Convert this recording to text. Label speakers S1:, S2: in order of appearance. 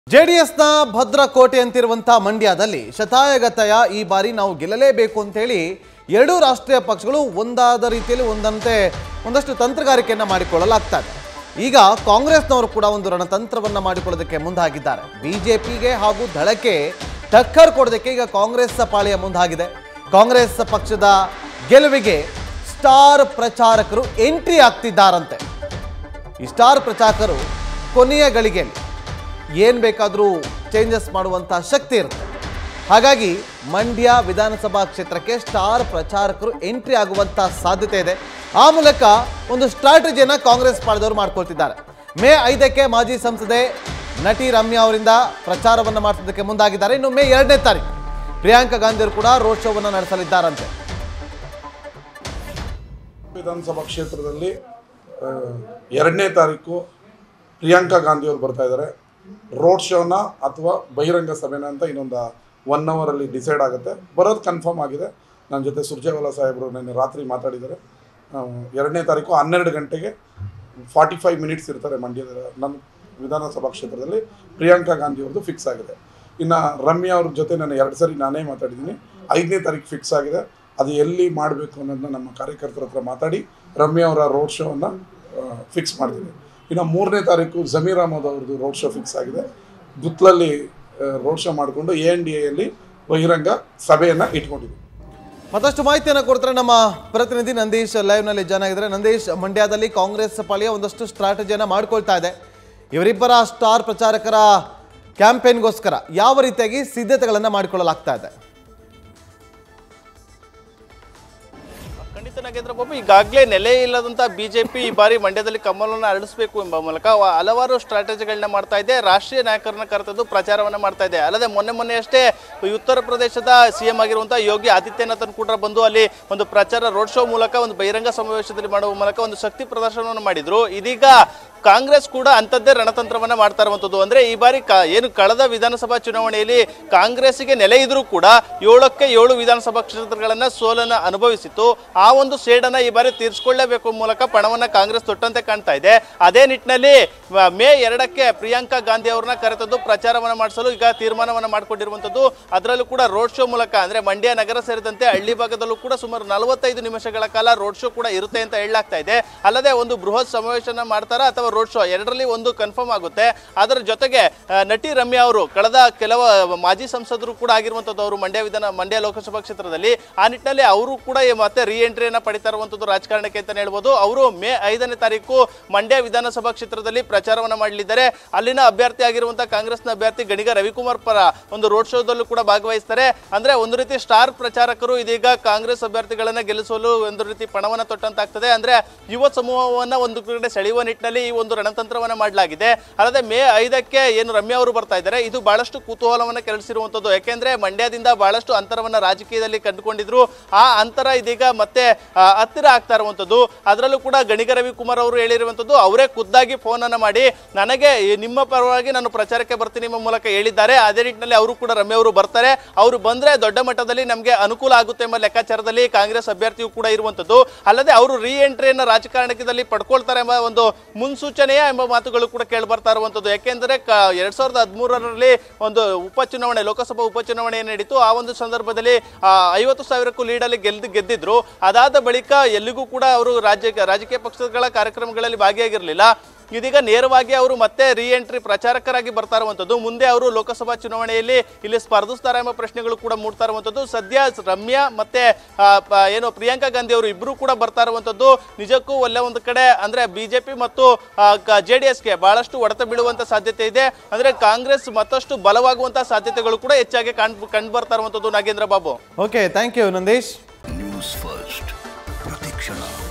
S1: ಜೆಡಿಎಸ್ನ ಭದ್ರಕೋಟೆ ಅಂತಿರುವಂತಹ ಮಂಡ್ಯದಲ್ಲಿ ಶತಾಯಗತಾಯ ಈ ಬಾರಿ ನಾವು ಗೆಲ್ಲಲೇಬೇಕು ಅಂತೇಳಿ ಎರಡೂ ರಾಷ್ಟ್ರೀಯ ಪಕ್ಷಗಳು ಒಂದಾದ ರೀತಿಯಲ್ಲಿ ಒಂದಂತೆ ಒಂದಷ್ಟು ತಂತ್ರಗಾರಿಕೆಯನ್ನ ಮಾಡಿಕೊಳ್ಳಲಾಗ್ತಾ ಇದೆ ಈಗ ಕಾಂಗ್ರೆಸ್ನವರು ಕೂಡ ಒಂದು ರಣತಂತ್ರವನ್ನ ಮಾಡಿಕೊಳ್ಳೋದಕ್ಕೆ ಮುಂದಾಗಿದ್ದಾರೆ ಬಿಜೆಪಿಗೆ ಹಾಗೂ ದಳಕ್ಕೆ ಟಕ್ಕರ್ ಕೊಡೋದಕ್ಕೆ ಈಗ ಕಾಂಗ್ರೆಸ್ ಪಾಳೆಯ ಮುಂದಾಗಿದೆ ಕಾಂಗ್ರೆಸ್ ಪಕ್ಷದ ಗೆಲುವಿಗೆ ಸ್ಟಾರ್ ಪ್ರಚಾರಕರು ಎಂಟ್ರಿ ಆಗ್ತಿದ್ದಾರಂತೆ ಈ ಸ್ಟಾರ್ ಪ್ರಚಾರಕರು ಕೊನೆಯ ಗಳಿಗೆಯಲ್ಲಿ ಏನು ಬೇಕಾದರೂ ಚೇಂಜಸ್ ಮಾಡುವಂಥ ಶಕ್ತಿ ಇರುತ್ತೆ ಹಾಗಾಗಿ ಮಂಡ್ಯ ವಿಧಾನಸಭಾ ಕ್ಷೇತ್ರಕ್ಕೆ ಸ್ಟಾರ್ ಪ್ರಚಾರಕರು ಎಂಟ್ರಿ ಆಗುವಂಥ ಸಾಧ್ಯತೆ ಇದೆ ಆ ಮೂಲಕ ಒಂದು ಸ್ಟ್ರಾಟಜಿಯನ್ನು ಕಾಂಗ್ರೆಸ್ ಪಾಳದವರು ಮಾಡ್ಕೊಳ್ತಿದ್ದಾರೆ ಮೇ ಐದಕ್ಕೆ ಮಾಜಿ ಸಂಸದೆ ನಟಿ ರಮ್ಯಾ ಅವರಿಂದ ಪ್ರಚಾರವನ್ನು ಮಾಡಿಸೋದಕ್ಕೆ ಮುಂದಾಗಿದ್ದಾರೆ ಇನ್ನು ಮೇ ಎರಡನೇ ತಾರೀಕು ಪ್ರಿಯಾಂಕಾ ಗಾಂಧಿ ಅವರು ಕೂಡ ರೋಡ್ ಶೋವನ್ನು ನಡೆಸಲಿದ್ದಾರಂತೆ
S2: ವಿಧಾನಸಭಾ ಕ್ಷೇತ್ರದಲ್ಲಿ ಆ, ಎರಡನೇ ತಾರೀಕು ಪ್ರಿಯಾಂಕಾ ಗಾಂಧಿ ಅವರು ಬರ್ತಾ ಇದ್ದಾರೆ ರೋಡ್ ಶೋನ ಅಥವಾ ಬಹಿರಂಗ ಸಭೆನ ಅಂತ ಇನ್ನೊಂದು ಒನ್ ಅವರಲ್ಲಿ ಡಿಸೈಡ್ ಆಗುತ್ತೆ ಬರೋದು ಕನ್ಫರ್ಮ್ ಆಗಿದೆ ನನ್ನ ಜೊತೆ ಸುರ್ಜೇವಾಲಾ ಸಾಹೇಬರು ನಿನ್ನೆ ರಾತ್ರಿ ಮಾತಾಡಿದ್ದಾರೆ ಆ, ಎರಡನೇ ತಾರೀಕು ಹನ್ನೆರಡು ಗಂಟೆಗೆ ಫಾರ್ಟಿ ಫೈವ್ ಮಿನಿಟ್ಸ್ ಇರ್ತಾರೆ ಮಂಡ್ಯದ ನಮ್ಮ ವಿಧಾನಸಭಾ ಕ್ಷೇತ್ರದಲ್ಲಿ ಪ್ರಿಯಾಂಕಾ ಗಾಂಧಿ ಅವ್ರದ್ದು ಫಿಕ್ಸ್ ಆಗಿದೆ ಇನ್ನು ರಮ್ಯಾ ಅವ್ರ ಜೊತೆ ನಾನು ಎರಡು ಸರಿ ನಾನೇ ಮಾತಾಡಿದ್ದೀನಿ ಐದನೇ ತಾರೀಕು ಫಿಕ್ಸ್ ಆಗಿದೆ ಅದು ಎಲ್ಲಿ ಮಾಡಬೇಕು ಅನ್ನೋದನ್ನ ನಮ್ಮ ಕಾರ್ಯಕರ್ತರ ಹತ್ರ ಮಾತಾಡಿ ರಮ್ಯಾ ಅವರ ರೋಡ್ ಶೋವನ್ನು ಫಿಕ್ಸ್ ಮಾಡ್ತೀವಿ ಇನ್ನು ಮೂರನೇ ತಾರೀಕು ಜಮೀರ್ ಅಹಮದ್ ಅವ್ರದ್ದು ರೋಡ್ ಶೋ ಫಿಕ್ಸ್ ಆಗಿದೆ ಗುತ್ಲಲ್ಲಿ ರೋಡ್ ಶೋ ಮಾಡಿಕೊಂಡು ಎ ಎನ್ ಡಿ ಎಲ್ಲಿ ಬಹಿರಂಗ ಸಭೆಯನ್ನು ಇಟ್ಕೊಂಡಿದ್ದೀವಿ
S1: ಮತ್ತಷ್ಟು ಮಾಹಿತಿಯನ್ನು ಕೊಡ್ತಾರೆ ನಮ್ಮ ಪ್ರತಿನಿಧಿ ನಂದೀಶ್ ಲೈವ್ ನಲ್ಲಿ ಜಾಯ್ನ್ ಆಗಿದ್ದಾರೆ ನಂದೀಶ್ ಮಂಡ್ಯದಲ್ಲಿ ಕಾಂಗ್ರೆಸ್ ಪಾಳಿಯ ಒಂದಷ್ಟು ಸ್ಟ್ರಾಟಜಿಯನ್ನ ಮಾಡ್ಕೊಳ್ತಾ ಇದೆ ಇವರಿಬ್ಬರ ಸ್ಟಾರ್ ಪ್ರಚಾರಕರ ಕ್ಯಾಂಪೇನ್ಗೋಸ್ಕರ ಯಾವ ರೀತಿಯಾಗಿ ಸಿದ್ಧತೆಗಳನ್ನ ಮಾಡಿಕೊಳ್ಳಲಾಗ್ತಾ ಇದೆ
S3: ಖಂಡಿತ ನಾಗೇಂದ್ರ ಬಾಬು ಈಗಾಗಲೇ ನೆಲೆ ಇಲ್ಲದಂತ ಬಿಜೆಪಿ ಈ ಬಾರಿ ಮಂಡ್ಯದಲ್ಲಿ ಕಮಲವನ್ನು ಅರಳಿಸಬೇಕು ಎಂಬ ಮೂಲಕ ವ- ಹಲವಾರು ಸ್ಟ್ರಾಟಜಿಗಳನ್ನ ಮಾಡ್ತಾ ಇದೆ ರಾಷ್ಟ್ರೀಯ ನಾಯಕರನ್ನ ಕರೆತದ್ದು ಪ್ರಚಾರವನ್ನ ಮಾಡ್ತಾ ಇದೆ ಅಲ್ಲದೆ ಮೊನ್ನೆ ಮೊನ್ನೆ ಅಷ್ಟೇ ಈ ಉತ್ತರ ಪ್ರದೇಶದ ಸಿಎಂ ಆಗಿರುವಂತಹ ಯೋಗಿ ಆದಿತ್ಯನಾಥನ್ ಕೂಡ ಬಂದು ಅಲ್ಲಿ ಒಂದು ಪ್ರಚಾರ ರೋಡ್ ಶೋ ಮೂಲಕ ಒಂದು ಬಹಿರಂಗ ಸಮಾವೇಶದಲ್ಲಿ ಮಾಡುವ ಮೂಲಕ ಒಂದು ಶಕ್ತಿ ಪ್ರದರ್ಶನವನ್ನು ಮಾಡಿದ್ರು ಇದೀಗ ಕಾಂಗ್ರೆಸ್ ಕೂಡ ಅಂಥದ್ದೇ ರಣತಂತ್ರವನ್ನ ಮಾಡ್ತಾ ಇರುವಂಥದ್ದು ಅಂದ್ರೆ ಈ ಬಾರಿ ಕ- ಏನು ಕಳೆದ ವಿಧಾನಸಭಾ ಚುನಾವಣೆಯಲ್ಲಿ ಕಾಂಗ್ರೆಸ್ಸಿಗೆ ನೆಲೆ ಇದ್ರೂ ಕೂಡ ಏಳಕ್ಕೆ ಏಳು ವಿಧಾನಸಭಾ ಕ್ಷೇತ್ರಗಳನ್ನ ಸೋಲನ್ನ ಅನುಭವಿಸಿತ್ತು ಆ ಒಂದು ಸೇಡನ್ನ ಈ ಬಾರಿ ತೀರಿಸಿಕೊಳ್ಳಬೇಕು ಮೂಲಕ ಪಣವನ್ನ ಕಾಂಗ್ರೆಸ್ ತೊಟ್ಟಂತೆ ಕಾಣ್ತಾ ಇದೆ ಅದೇ ನಿಟ್ಟಿನಲ್ಲಿ ಮ- ಮೇ ಎರಡಕ್ಕೆ ಪ್ರಿಯಾಂಕಾ ಗಾಂಧಿ ಅವ್ರನ್ನ ಕರೆತದ್ದು ಪ್ರಚಾರವನ್ನ ಮಾಡಿಸಲು ಈಗ ತೀರ್ಮಾನವನ್ನ ಮಾಡಿಕೊಂಡಿರುವಂಥದ್ದು ಅದರಲ್ಲೂ ಕೂಡ ರೋಡ್ ಶೋ ಮೂಲಕ ಅಂದ್ರೆ ಮಂಡ್ಯ ನಗರ ಸೇರಿದಂತೆ ಹಳ್ಳಿ ಭಾಗದಲ್ಲೂ ಕೂಡ ಸುಮಾರು ನಲವತ್ತೈದು ನಿಮಿಷಗಳ ಕಾಲ ರೋಡ್ ಶೋ ಕೂಡ ಇರುತ್ತೆ ಅಂತ ಹೇಳಲಾಗ್ತಾ ಇದೆ ಅಲ್ಲದೆ ಒಂದು ಬೃಹತ್ ಸಮಾವೇಶನ ಮಾಡ್ತಾರಾ ಅಥವಾ ರೋಡ್ ಶೋ ಎರಡರಲ್ಲಿ ಒಂದು ಕನ್ಫರ್ಮ್ ಆಗುತ್ತೆ ಅದರ ಜೊತೆಗೆ ಆ, ನಟಿ ರಮ್ಯಾ ಅವರು ಕಳೆದ ಕೆಲವು ಮಾಜಿ ಸಂಸದರು ಕೂಡ ಆಗಿರುವಂಥದ್ದು ಅವರು ಮಂಡ್ಯ ವಿಧಾನ ಮಂಡ್ಯ ಲೋಕಸಭಾ ಕ್ಷೇತ್ರದಲ್ಲಿ ಆ ನಿಟ್ಟಿನಲ್ಲಿ ಅವರು ಕೂಡ ಈ ಮತ್ತೆ ರೀ ಎಂಟ್ರಿಯನ್ನ ಪಡಿತಾ ಇರುವಂಥದ್ದು ರಾಜಕಾರಣಕ್ಕೆ ಅಂತ ಹೇಳ್ಬೋದು ಅವರು ಮೇ ಐದನೇ ತಾರೀಕು ಮಂಡ್ಯ ವಿಧಾನಸಭಾ ಕ್ಷೇತ್ರದಲ್ಲಿ ಪ್ರಚಾರವನ್ನ ಮಾಡಲಿದ್ದಾರೆ ಅಲ್ಲಿನ ಅಭ್ಯರ್ಥಿ ಆಗಿರುವಂತಹ ಕಾಂಗ್ರೆಸ್ನ ಅಭ್ಯರ್ಥಿ ಗಣಿಗ ರವಿಕುಮಾರ್ ಪರ ಒಂದು ರೋಡ್ ಶೋದಲ್ಲೂ ಕೂಡ ಭಾಗವಹಿಸ್ತಾರೆ ಅಂದ್ರೆ ಒಂದು ರೀತಿ ಸ್ಟಾರ್ ಪ್ರಚಾರಕರು ಇದೀಗ ಕಾಂಗ್ರೆಸ್ ಅಭ್ಯರ್ಥಿಗಳನ್ನ ಗೆಲ್ಲಿಸಲು ಒಂದು ರೀತಿ ಪಣವನ್ನ ತೊಟ್ಟಂತಾಗ್ತದೆ ಅಂದ್ರೆ ಯುವ ಸಮೂಹವನ್ನ ಒಂದು ಕಡೆ ಸೆಳೆಯುವ ನಿಟ್ಟಿನಲ್ಲಿ ಈ ಒಂದು ರಣತಂತ್ರವನ್ನ ಮಾಡಲಾಗಿದೆ ಅಲ್ಲದೆ ಮೇ ಐದಕ್ಕೆ ಏನು ರಮ್ಯಾ ಅವರು ಬರ್ತಾ ಇದ್ದಾರೆ ಇದು ಬಹಳಷ್ಟು ಕುತೂಹಲವನ್ನ ಕೆರಳಿಸಿರುವಂತದ್ದು ಯಾಕೆಂದ್ರೆ ಮಂಡ್ಯದಿಂದ ಬಹಳಷ್ಟು ಅಂತರವನ್ನ ರಾಜಕೀಯದಲ್ಲಿ ಕಂಡುಕೊಂಡಿದ್ರು ಆ ಅಂತರ ಇದೀಗ ಮತ್ತೆ ಆ, ಹತ್ತಿರ ಆಗ್ತಾ ಇರುವಂತದ್ದು ಅದರಲ್ಲೂ ಕೂಡ ಗಣಿಗ ರವಿಕುಮಾರ್ ಅವರು ಹೇಳಿರುವಂತದ್ದು ಅವರೇ ಖುದ್ದಾಗಿ ಫೋನ್ ಅನ್ನ ಮಾಡಿ ನನಗೆ ಈ ನಿಮ್ಮ ಪರವಾಗಿ ನಾನು ಪ್ರಚಾರಕ್ಕೆ ಬರ್ತೀನಿ ನಿಮ್ಮ ಮೂಲಕ ಹೇಳಿದ್ದಾರೆ ಅದೇ ನಿಟ್ಟಿನಲ್ಲಿ ಅವರು ಕೂಡ ರಮ್ಯಾ ಅವರು ಬರ್ತಾರೆ ಅವರು ಬಂದ್ರೆ ದೊಡ್ಡ ಮಟ್ಟದಲ್ಲಿ ನಮಗೆ ಅನುಕೂಲ ಆಗುತ್ತೆ ಎಂಬ ಲೆಕ್ಕಾಚಾರದಲ್ಲಿ ಕಾಂಗ್ರೆಸ್ ಅಭ್ಯರ್ಥಿಯು ಕೂಡ ಇರುವಂತದ್ದು ಅಲ್ಲದೆ ಅವರು ರೀ ಎಂಟ್ರಿಯನ್ನು ರಾಜಕಾರಣದಲ್ಲಿ ಪಡ್ಕೊಳ್ತಾರೆ ಎಂಬ ಒಂದು ಮುನ್ಸೂಚನೆಯ ಎಂಬ ಮಾತುಗಳು ಕೂಡ ಕೇಳಿ ಬರ್ತಾ ಇರುವಂತದ್ದು ಯಾಕೆಂದ್ರೆ ಕ ಎರಡ್ ಸಾವಿರದ ಹದಿಮೂರರಲ್ಲಿ ಒಂದು ಉಪಚುನಾವಣೆ ಲೋಕಸಭಾ ಉಪಚುನಾವಣೆ ನಡೀತು ಆ ಒಂದು ಸಂದರ್ಭದಲ್ಲಿ ಆ, ಐವತ್ತು ಸಾವಿರಕ್ಕೂ ಲೀಡಲ್ಲಿ ಗೆದ್ದು ಗೆದ್ದಿದ್ರು ಅದಾದ ಬಳಿಕ ಎಲ್ಲಿಗೂ ಕೂಡ ಅವರು ರಾಜ್ಯ ರಾಜಕೀಯ ಪಕ್ಷಗಳ ಕಾರ್ಯಕ್ರಮಗಳಲ್ಲಿ ಭಾಗಿಯಾಗಿರಲಿಲ್ಲ ಇದೀಗ ನೇರವಾಗಿ ಅವರು ಮತ್ತೆ ರೀ ಎಂಟ್ರಿ ಪ್ರಚಾರಕರಾಗಿ ಬರ್ತಾ ಇರುವಂಥದ್ದು ಮುಂದೆ ಅವರು ಲೋಕಸಭಾ ಚುನಾವಣೆಯಲ್ಲಿ ಇಲ್ಲಿ ಸ್ಪರ್ಧಿಸ್ತಾರೆ ಎಂಬ ಪ್ರಶ್ನೆಗಳು ಕೂಡ ಮೂಡ್ತಾ ಇರುವಂಥದ್ದು ಸದ್ಯ ರಮ್ಯಾ ಮತ್ತೆ ಆ, ಪ- ಏನು ಪ್ರಿಯಾಂಕಾ ಗಾಂಧಿ ಅವರು ಇಬ್ಬರು ಕೂಡ ಬರ್ತಾ ಇರುವಂಥದ್ದು ನಿಜಕ್ಕೂ ಒಳ್ಳೆ ಒಂದು ಕಡೆ ಅಂದ್ರೆ ಬಿಜೆಪಿ ಮತ್ತು ಜೆ ಡಿ ಎಸ್ಗೆ ಬಹಳಷ್ಟು ಹೊಡೆತ ಬೀಳುವಂತ ಸಾಧ್ಯತೆ ಇದೆ ಅಂದ್ರೆ ಕಾಂಗ್ರೆಸ್ ಮತ್ತಷ್ಟು ಬಲವಾಗುವಂತ ಸಾಧ್ಯತೆಗಳು ಕೂಡ ಹೆಚ್ಚಾಗಿ ಕಾಣ್ ಕಂಡು ಬರ್ತಾ ಇರುವಂಥದ್ದು Nagendra Babu
S1: okay thank you Nandish
S4: news first ಪ್ರತಿಕ್ಷಣ